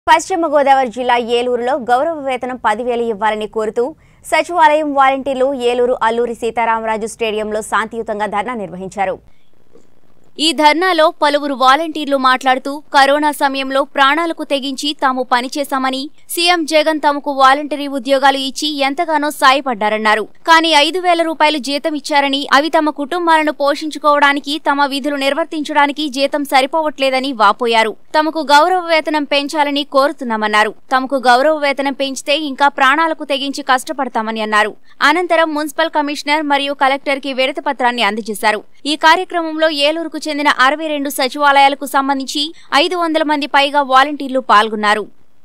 పశ్చిమ గోదావరి జిల్లా ఏలూరులో గౌరవ వేతనం పదివేలు ఇవ్వాలని కోరుతూ సచివాలయం వాలంటీర్లు ఏలూరు అల్లూరి సీతారామరాజు స్టేడియంలో శాంతియుతంగా ధర్నా నిర్వహించారు ఈ ధర్నాలో పలువురు వాలంటీర్లు మాట్లాడుతూ కరోనా సమయంలో ప్రాణాలకు తెగించి తాము పనిచేశామని సీఎం జగన్ తమకు వాలంటరీ ఉద్యోగాలు ఇచ్చి ఎంతగానో సాయపడ్డారన్నారు కానీ ఐదు వేల రూపాయలు జీతం ఇచ్చారని అవి తమ కుటుంబాలను పోషించుకోవడానికి తమ విధులు నిర్వర్తించడానికి జీతం సరిపోవట్లేదని వాపోయారు తమకు గౌరవ వేతనం పెంచాలని కోరుతున్నామన్నారు తమకు గౌరవ వేతనం పెంచితే ఇంకా ప్రాణాలకు తెగించి కష్టపడతామని అన్నారు అనంతరం మున్సిపల్ కమిషనర్ మరియు కలెక్టర్ కి విడతి పత్రాన్ని అందజేశారు ఈ కార్యక్రమంలో ఏలూరుకు చెందిన అరవై రెండు సచివాలయాలకు సంబంధించి ఐదు వందల మంది పైగా వాలంటీర్లు పాల్గొన్నారు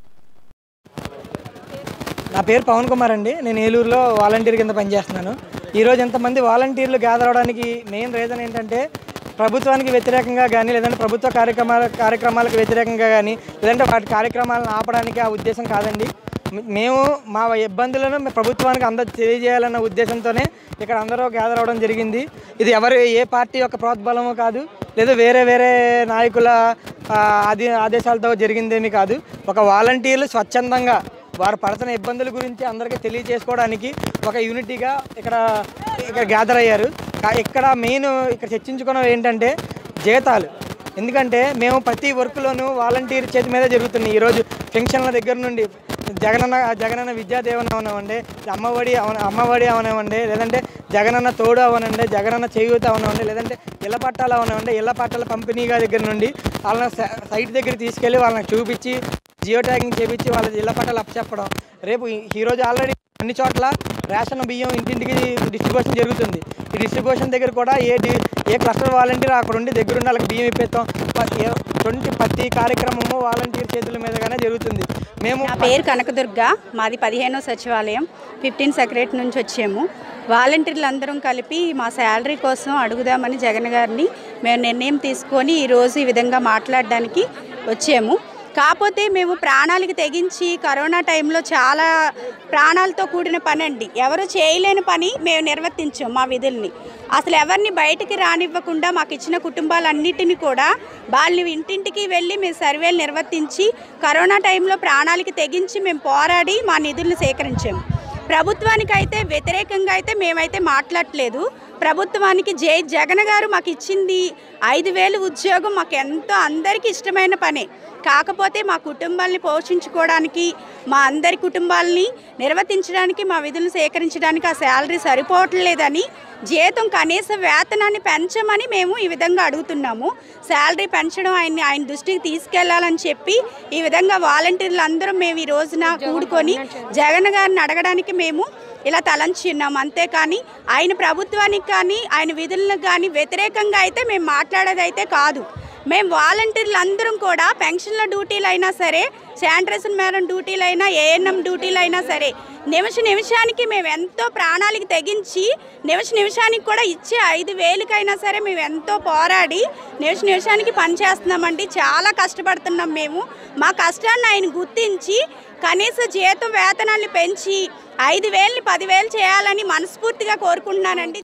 నా పేరు పవన్ కుమార్ అండి నేను ఏలూరులో వాలంటీర్ కింద పనిచేస్తున్నాను ఈరోజు ఎంతమంది వాలంటీర్లు గ్యాదర్ అవడానికి మెయిన్ రీజన్ ఏంటంటే ప్రభుత్వానికి వ్యతిరేకంగా కానీ లేదంటే ప్రభుత్వ కార్యక్రమాల కార్యక్రమాలకు వ్యతిరేకంగా కానీ లేదంటే వాటి కార్యక్రమాలను ఆపడానికి ఆ ఉద్దేశం కాదండి మే- మేము మా ఇబ్బందులను మీ ప్రభుత్వానికి అందరూ తెలియజేయాలన్న ఉద్దేశంతోనే ఇక్కడ అందరూ గ్యాదర్ అవ్వడం జరిగింది ఇది ఎవరు ఏ పార్టీ యొక్క ప్రోద్బలము కాదు లేదా వేరే వేరే నాయకుల ఆ, ఆది ఆదేశాలతో జరిగిందేమీ కాదు ఒక వాలంటీర్లు స్వచ్ఛందంగా వారు పడుతున్న ఇబ్బందుల గురించి అందరికీ తెలియజేసుకోవడానికి ఒక యూనిటీగా ఇక్కడ ఇక్కడ గ్యాదర్ అయ్యారు కా- ఇక్కడ మెయిన్ ఇక్కడ చర్చించుకున్నది ఏంటంటే జీతాలు ఎందుకంటే మేము ప్రతి వర్క్లోనూ వాలంటీర్ చేతి మీద జరుగుతుంది ఈరోజు పెన్షన్ల దగ్గర నుండి జగనన్న జగనన్న విద్యాదేవన అవనివ్వండి అమ్మఒడి అవన అమ్మఒడి అవనివ్వండి లేదంటే జగనన్న తోడు అవనండి జగనన్న చేయూత అవనివ్వండి లేదంటే ఇళ్ళ పట్టాలు అవనివ్వండి ఇళ్ళ పట్టాల పంపిణీగా దగ్గర నుండి వాళ్ళని స- సైట్ దగ్గర తీసుకెళ్ళి వాళ్ళని చూపించి జియో ట్యాగింగ్ చేపించి వాళ్ళ ఇళ్ళ పట్టాలు అప్పచెప్పడం రేపు ఈ- ఈ రోజు ఆల్రెడీ అన్ని చోట్ల రేషన్ బియ్యం ఇంటింటికి డిస్ట్రిబ్యూషన్ జరుగుతుంది ఈ డిస్ట్రిబ్యూషన్ దగ్గర కూడా A D A cluster volunteer అక్కడ ఉండి దగ్గరుండి వాళ్ళకి బియ్యం ఇప్పిస్తాం ట్వంటీ ప్రతి కార్యక్రమము వాలంటీర్ చేతుల మీదగానే జరుగుతుంది మేము నా పేరు కనకదుర్గ మాది పదిహేనో సచివాలయం ఫిఫ్టీన్ సెక్రటరీ నుంచి వచ్చాము వాలంటీర్లు అందరం కలిపి మా శాలరీ కోసం అడుగుదామని జగన్ గారిని మేము నిర్ణయం తీసుకొని ఈరోజు ఈ విధంగా మాట్లాడడానికి వచ్చాము కాకపోతే మేము ప్రాణాలకి తెగించి కరోనా టైంలో చాలా ప్రాణాలతో కూడిన పని అండి ఎవరు చేయలేని పని మేము నిర్వర్తించాం మా విధుల్ని అసలు ఎవరిని బయటికి రానివ్వకుండా మాకు ఇచ్చిన కుటుంబాలన్నిటిని కూడా వాళ్ళని ఇంటింటికి వెళ్ళి మేము సర్వేలు నిర్వర్తించి కరోనా టైంలో ప్రాణాలకి తెగించి మేము పోరాడి మా నిధులను సేకరించాము ప్రభుత్వానికి అయితే వ్యతిరేకంగా అయితే మేమైతే మాట్లాడట్లేదు ప్రభుత్వానికి జై జగన్ గారు మాకు ఇచ్చింది ఐదు వేలు ఉద్యోగం మాకు ఎంతో అందరికీ ఇష్టమైన పనే కాకపోతే మా కుటుంబాల్ని పోషించుకోవడానికి మా అందరి కుటుంబాలని నిర్వర్తించడానికి మా విధులను సేకరించడానికి ఆ శాలరీ సరిపోవట్లేదని జీతం కనీస వేతనాన్ని పెంచమని మేము ఈ విధంగా అడుగుతున్నాము శాలరీ పెంచడం ఆయన్ని ఆయన దృష్టికి తీసుకెళ్లాలని చెప్పి ఈ విధంగా వాలంటీర్లు అందరూ మేము ఈ రోజున కూడుకొని జగన్ గారిని అడగడానికి మేము ఇలా తలంచి ఉన్నాం అంతేకాని ఆయన ప్రభుత్వానికి కానీ ఆయన విధులకు కానీ వ్యతిరేకంగా అయితే మేము మాట్లాడేది అయితే కాదు మేము వాలంటీర్లు అందరం కూడా పెన్షన్ల డ్యూటీలు అయినా సరే శానిటైజేషన్ మేడం డ్యూటీలు అయినా ఏఎన్ఎం డ్యూటీలు అయినా సరే నిమిష నిమిషానికి మేము ఎంతో ప్రాణాలకి తెగించి నిమిష నిమిషానికి కూడా ఇచ్చే ఐదు వేలకైనా సరే మేము ఎంతో పోరాడి నిమిష నిమిషానికి పనిచేస్తున్నామండి చాలా కష్టపడుతున్నాం మేము మా కష్టాన్ని ఆయన గుర్తించి కనీస జీతం వేతనాన్ని పెంచి ఐదు వేలని పదివేలు చేయాలని మనస్ఫూర్తిగా కోరుకుంటున్నానండి